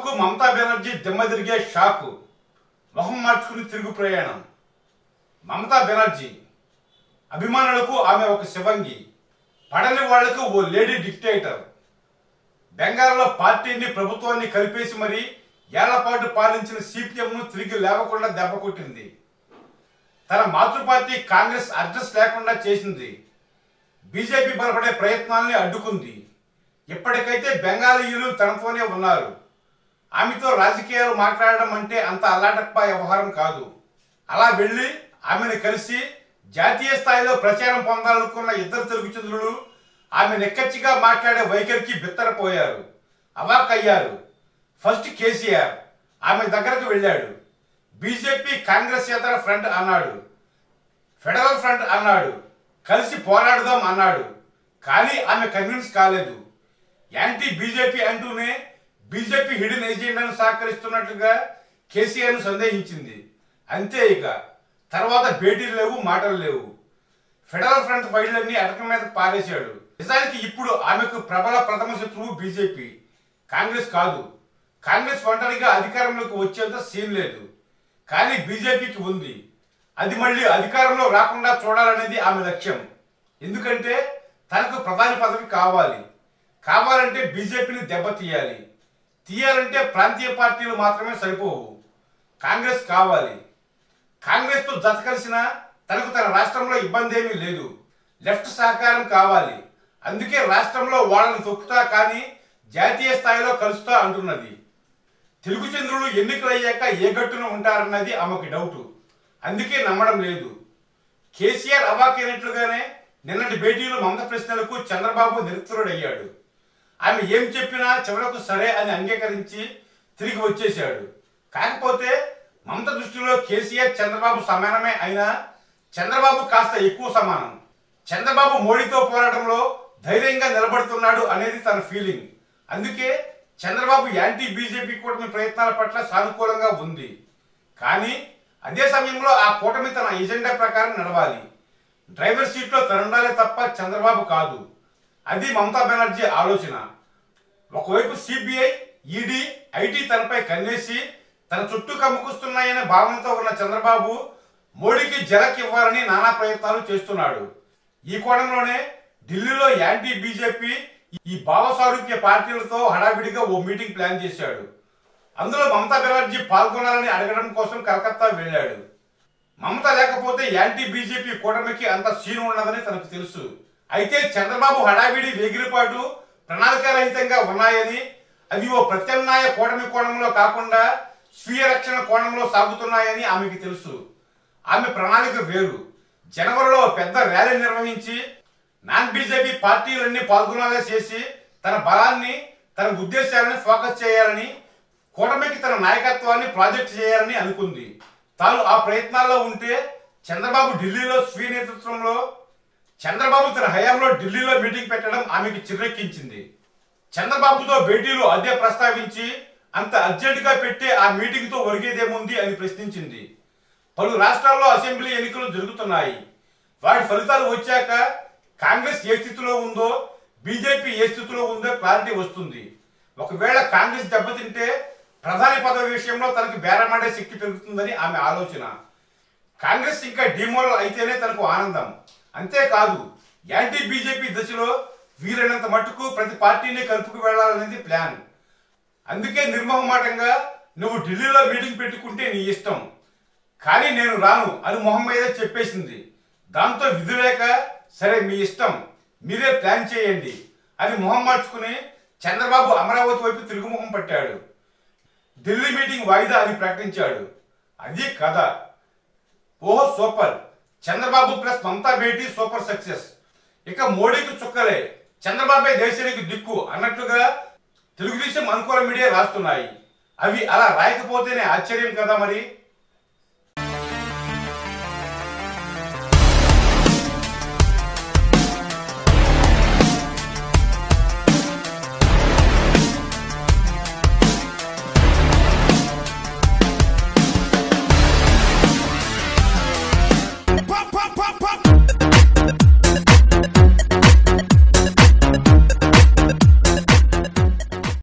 చంద్రబాబుకు మమతా బెనర్జీ దిమ్మ తిరిగే షాకు మొహం మార్చుకుని తిరుగు ప్రయాణం మమతా బెనర్జీ అభిమానులకు ఆమె ఒక శివంగి పడని వాళ్లకు ఓ లేడీ డిక్టేటర్ బెంగాల్లో పార్టీని ప్రభుత్వాన్ని కలిపేసి మరి ఏళ్లపాటు పాలించిన సిపిఎంను తిరిగి లేవకుండా దెబ్బ కొట్టింది తన మాతృ పార్టీ కాంగ్రెస్ అడ్రస్ లేకుండా చేసింది బీజేపీ బలపడే ప్రయత్నాల్ని అడ్డుకుంది ఇప్పటికైతే బెంగాలీయులు తనతోనే ఉన్నారు ఆమెతో రాజకీయాలు మాట్లాడడం అంటే అంత అల్లాటప్ప వ్యవహారం కాదు అలా వెళ్ళి ఆమెను కలిసి జాతీయ స్థాయిలో ప్రచారం పొందాలనుకున్న ఇద్దరు తెలుగు చంద్రులు ఆమె నెక్కచ్చిగా మాట్లాడే వైఖరికి బిత్తరపోయారు అవాక్కయ్యారు ఫస్ట్ కేసీఆర్ ఆమె దగ్గరకు వెళ్ళాడు బీజేపీ కాంగ్రెస్ ఇతర ఫ్రంట్ అన్నాడు ఫెడరల్ ఫ్రంట్ అన్నాడు కలిసి పోరాడదాం అన్నాడు కానీ ఆమె కన్విన్స్ కాలేదు యాంటీ బీజేపీ అంటూనే బీజేపీ హిడెన్ ఎజెండాను సహకరిస్తున్నట్లుగా కేసీఆర్ను సందేహించింది అంతే ఇక తర్వాత భేటీలు లేవు మాటలు లేవు ఫెడరల్ ఫ్రంట్ ఫైళ్లన్నీ అటక మీద పారేశాడు నిజానికి ఇప్పుడు ఆమెకు ప్రబల ప్రథమ శత్రువు బీజేపీ కాంగ్రెస్ కాదు కాంగ్రెస్ ఒంటరిగా అధికారంలోకి వచ్చేంత సీన్ లేదు కానీ బీజేపీకి ఉంది అది మళ్ళీ అధికారంలో రాకుండా చూడాలనేది ఆమె లక్ష్యం ఎందుకంటే తనకు ప్రధాని పదవి కావాలి కావాలంటే బీజేపీని దెబ్బతీయాలి తీయాలంటే ప్రాంతీయ పార్టీలు మాత్రమే సరిపోవు కాంగ్రెస్ కావాలి కాంగ్రెస్తో జత కలిసిన తనకు తన రాష్ట్రంలో ఇబ్బంది ఏమీ లేదు లెఫ్ట్ సహకారం కావాలి అందుకే రాష్ట్రంలో వాళ్ళని తొక్కుతా కానీ జాతీయ స్థాయిలో కలుస్తా అంటున్నది తెలుగు చంద్రులు ఎన్నికలు అయ్యాక ఏ గట్టున ఉంటారన్నది ఆమెకి డౌట్ అందుకే నమ్మడం లేదు కేసీఆర్ అవాకైనట్లుగానే నిన్నటి భేటీలో మమత ప్రశ్నలకు చంద్రబాబు నిరుత్తరుడయ్యాడు ఆమె ఏం చెప్పినా చివరకు సరే అని అంగీకరించి తిరిగి వచ్చేశాడు కాకపోతే మమత దృష్టిలో కేసీఆర్ చంద్రబాబు సమానమే అయినా చంద్రబాబు కాస్త ఎక్కువ సమానం చంద్రబాబు మోడీతో పోరాటంలో ధైర్యంగా నిలబడుతున్నాడు అనేది తన ఫీలింగ్ అందుకే చంద్రబాబు యాంటీ బీజేపీ కూటమి ప్రయత్నాల పట్ల సానుకూలంగా ఉంది కానీ అదే సమయంలో ఆ కూటమి తన ఎజెండా ప్రకారం నడవాలి డ్రైవర్ సీట్లో తనుండాలే తప్ప చంద్రబాబు కాదు అది మమతా బెనర్జీ ఆలోచన ఒకవైపు సిబిఐ ఈడీ ఐటీ తనపై కన్నేసి తన చుట్టూ కమ్ముకుస్తున్నాయనే భావనతో ఉన్న చంద్రబాబు మోడీకి జలక్ ఇవ్వాలని నానా ప్రయత్నాలు చేస్తున్నాడు ఈ కోణంలోనే ఢిల్లీలో యాంటీ బీజేపీ ఈ భావసారూప్య పార్టీలతో హడావిడిగా ఓ మీటింగ్ ప్లాన్ చేశాడు అందులో మమతా బెనర్జీ పాల్గొనాలని అడగడం కోసం కలకత్తా వెళ్ళాడు మమత లేకపోతే యాంటీ బీజేపీ కూటమికి అంత సీన్ ఉన్నదని తనకు తెలుసు అయితే చంద్రబాబు హడావిడి వేగిరిపాటు ప్రణాళికారహితంగా ఉన్నాయని అవి ఓ ప్రత్యామ్నాయ కూటమి కోణంలో కాకుండా స్వీయ రక్షణ కోణంలో సాగుతున్నాయని ఆమెకి తెలుసు ఆమె ప్రణాళిక వేరు జనవరిలో ఓ పెద్ద ర్యాలీ నిర్వహించి నాన్ బీజేపీ పార్టీలన్నీ పాల్గొనేలా చేసి తన బలాన్ని తన ఉద్దేశాలని ఫోకస్ చేయాలని కూటమికి తన నాయకత్వాన్ని ప్రాజెక్ట్ చేయాలని అనుకుంది తాను ఆ ప్రయత్నాల్లో ఉంటే చంద్రబాబు ఢిల్లీలో స్వీయ నేతృత్వంలో చంద్రబాబు తన హయాంలో ఢిల్లీలో మీటింగ్ పెట్టడం ఆమెకి చిర్రెక్కించింది చంద్రబాబుతో భేటీలు అదే ప్రస్తావించి అంత అర్జెంటుగా పెట్టే ఆ మీటింగ్తో ఒరిగేదేముంది అని ప్రశ్నించింది పలు రాష్ట్రాల్లో అసెంబ్లీ ఎన్నికలు జరుగుతున్నాయి వాటి ఫలితాలు వచ్చాక కాంగ్రెస్ ఏ స్థితిలో ఉందో బీజేపీ ఏ స్థితిలో ఉందో క్లారిటీ వస్తుంది ఒకవేళ కాంగ్రెస్ దెబ్బతింటే ప్రధాని పదవి విషయంలో తనకి బేరమాడే శక్తి పెరుగుతుందని ఆమె ఆలోచన కాంగ్రెస్ ఇంకా డిమోరల్ అయితేనే తనకు ఆనందం అంతేకాదు యాంటీ బీజేపీ దశలో వీలైనంత మట్టుకు ప్రతి పార్టీని కలుపుకు వెళ్లాలనేది ప్లాన్ అందుకే నిర్మోహమాటంగా నువ్వు ఢిల్లీలో మీటింగ్ పెట్టుకుంటే నీ ఇష్టం కానీ నేను రాను అని మొహం మీద చెప్పేసింది దాంతో విధి లేక సరే మీ ఇష్టం మీరే ప్లాన్ చేయండి అని మొహం మార్చుకుని చంద్రబాబు అమరావతి వైపు తిరుగుముఖం పట్టాడు ఢిల్లీ మీటింగ్ వాయిదా అని ప్రకటించాడు అది కథ ఓహో సూపర్ చంద్రబాబు ప్లస్ మమతా భేటీ సూపర్ సక్సెస్ ఇక మోడీకి చుక్కలే చంద్రబాబే దేశానికి దిక్కు అన్నట్లుగా తెలుగుదేశం అనుకూల మీడియా రాస్తున్నాయి అవి అలా రాయకపోతేనే ఆశ్చర్యం కదా మరి